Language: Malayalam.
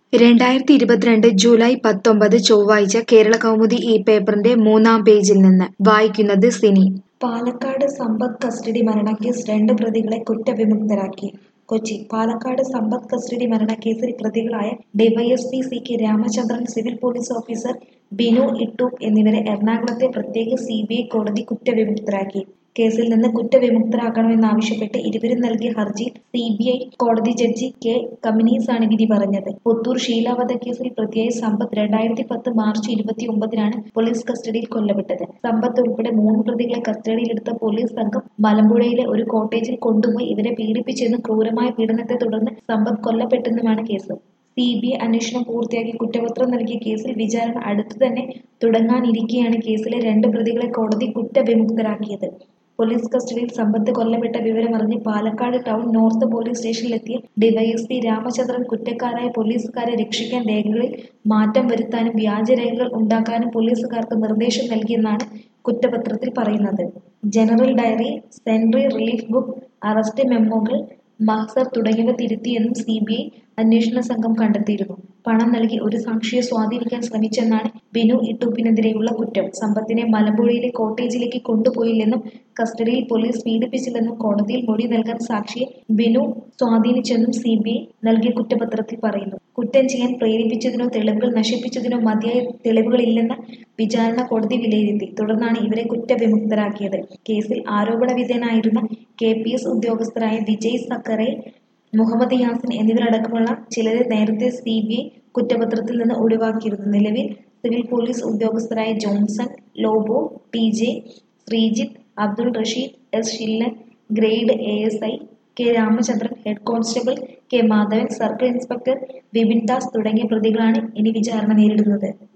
രണ്ടായിരത്തി ഇരുപത്തിരണ്ട് ജൂലൈ പത്തൊമ്പത് ചൊവ്വാഴ്ച കേരള കൗമുദി ഈ പേപ്പറിന്റെ മൂന്നാം പേജിൽ നിന്ന് വായിക്കുന്നത് സിനി പാലക്കാട് സമ്പത്ത് കസ്റ്റഡി മരണക്കേസ് രണ്ട് പ്രതികളെ കുറ്റവിമുക്തരാക്കി കൊച്ചി പാലക്കാട് സമ്പത്ത് കസ്റ്റഡി മരണക്കേസിൽ പ്രതികളായ DYSP C K Ramachandran civil police officer Binu Ittoop എന്നിവരെ എറണാകുളത്തെ പ്രത്യേക സി ബി ഐ കോടതി കുറ്റവിമുക്തരാക്കി കേസിൽ നിന്ന് കുറ്റവിമുക്തരാക്കണമെന്നാവശ്യപ്പെട്ട് ഇരുവരും നൽകിയ ഹർജിയിൽ സി ബി ഐ കോടതി ജഡ്ജി കെ കമിനീസാണ് വിധി പറഞ്ഞത് പുത്തൂർ ഷീലാവധ കേസിൽ പ്രതിയായ സമ്പത്ത് രണ്ടായിരത്തി പത്ത് മാർച്ച് ഇരുപത്തി ഒമ്പതിനാണ് പോലീസ് കസ്റ്റഡിയിൽ കൊല്ലപ്പെട്ടത് സമ്പത്ത് ഉൾപ്പെടെ മൂന്ന് പ്രതികളെ കസ്റ്റഡിയിലെടുത്ത പോലീസ് സംഘം മലമ്പുഴയിലെ ഒരു കോട്ടേജിൽ കൊണ്ടുപോയി ഇവരെ പീഡിപ്പിച്ചെന്നും ക്രൂരമായ പീഡനത്തെ തുടർന്ന് സമ്പത്ത് കൊല്ലപ്പെട്ടെന്നുമാണ് കേസ് സി ബി ഐ അന്വേഷണം പൂർത്തിയാക്കി കുറ്റപത്രം നൽകിയ കേസിൽ വിചാരണ അടുത്തു തന്നെ തുടങ്ങാനിരിക്കെയാണ് കേസിലെ രണ്ട് പ്രതികളെ കോടതി കുറ്റവിമുക്തരാക്കിയത് പോലീസ് കസ്റ്റഡിയിൽ സമ്പത്ത് കൊല്ലപ്പെട്ട വിവരമറിഞ്ഞ് പാലക്കാട് ടൗൺ നോർത്ത് പോലീസ് സ്റ്റേഷനിലെത്തിയ ഡിവൈഎസ്പി രാമചന്ദ്രൻ കുറ്റക്കാരായ പോലീസുകാരെ രക്ഷിക്കാൻ രേഖകളിൽ മാറ്റം വരുത്താനും വ്യാജരേഖകൾ ഉണ്ടാക്കാനും പോലീസുകാർക്ക് നിർദ്ദേശം നൽകിയെന്നാണ് കുറ്റപത്രത്തിൽ പറയുന്നത് general diary sentry relief book arrest മെമ്മോകൾ മഹ്സർ തുടങ്ങിയവ തിരുത്തിയെന്നും സി ബി ഐ അന്വേഷണ സംഘം കണ്ടെത്തിയിരുന്നു പണം നൽകി ഒരു സാക്ഷിയെ സ്വാധീനിക്കാൻ ശ്രമിച്ചെന്നാണ് ബിനു ഇട്ടൂപ്പിനെതിരെയുള്ള കുറ്റം സമ്പത്തിനെ മലമ്പുഴയിലെ കോട്ടേജിലേക്ക് കൊണ്ടുപോയില്ലെന്നും കസ്റ്റഡിയിൽ പോലീസ് പീഡിപ്പിച്ചില്ലെന്നും കോടതിയിൽ മൊഴി നൽകാൻ സാക്ഷിയെ ബിനു സ്വാധീനിച്ചെന്നും സി ബി ഐ നൽകിയ കുറ്റപത്രത്തിൽ പറയുന്നു കുറ്റം ചെയ്യാൻ പ്രേരിപ്പിച്ചതിനോ തെളിവുകൾ നശിപ്പിച്ചതിനോ മതിയായ തെളിവുകളില്ലെന്ന് വിചാരണ കോടതി വിലയിരുത്തി തുടർന്നാണ് ഇവരെ കുറ്റവിമുക്തരാക്കിയത് കേസിൽ ആരോപണ വിധേയനായിരുന്ന കെ പി എസ് ഉദ്യോഗസ്ഥരായ വിജയ് സക്കറെ മുഹമ്മദ് യാസിൻ എന്നിവരടക്കമുള്ള ചിലരെ നേരത്തെ സി ബി ഐ കുറ്റപത്രത്തിൽ നിന്ന് ഒഴിവാക്കിയിരുന്നു നിലവിൽ സിവിൽ പോലീസ് ഉദ്യോഗസ്ഥരായ Johnson Lobo T J Sreejith Abdul Rasheed S Shillan grade A S I K Ramachandran head constable K Madhavan circle inspector Vipin Das തുടങ്ങിയ പ്രതികളാണ് ഇനി വിചാരണ നേരിടുന്നത്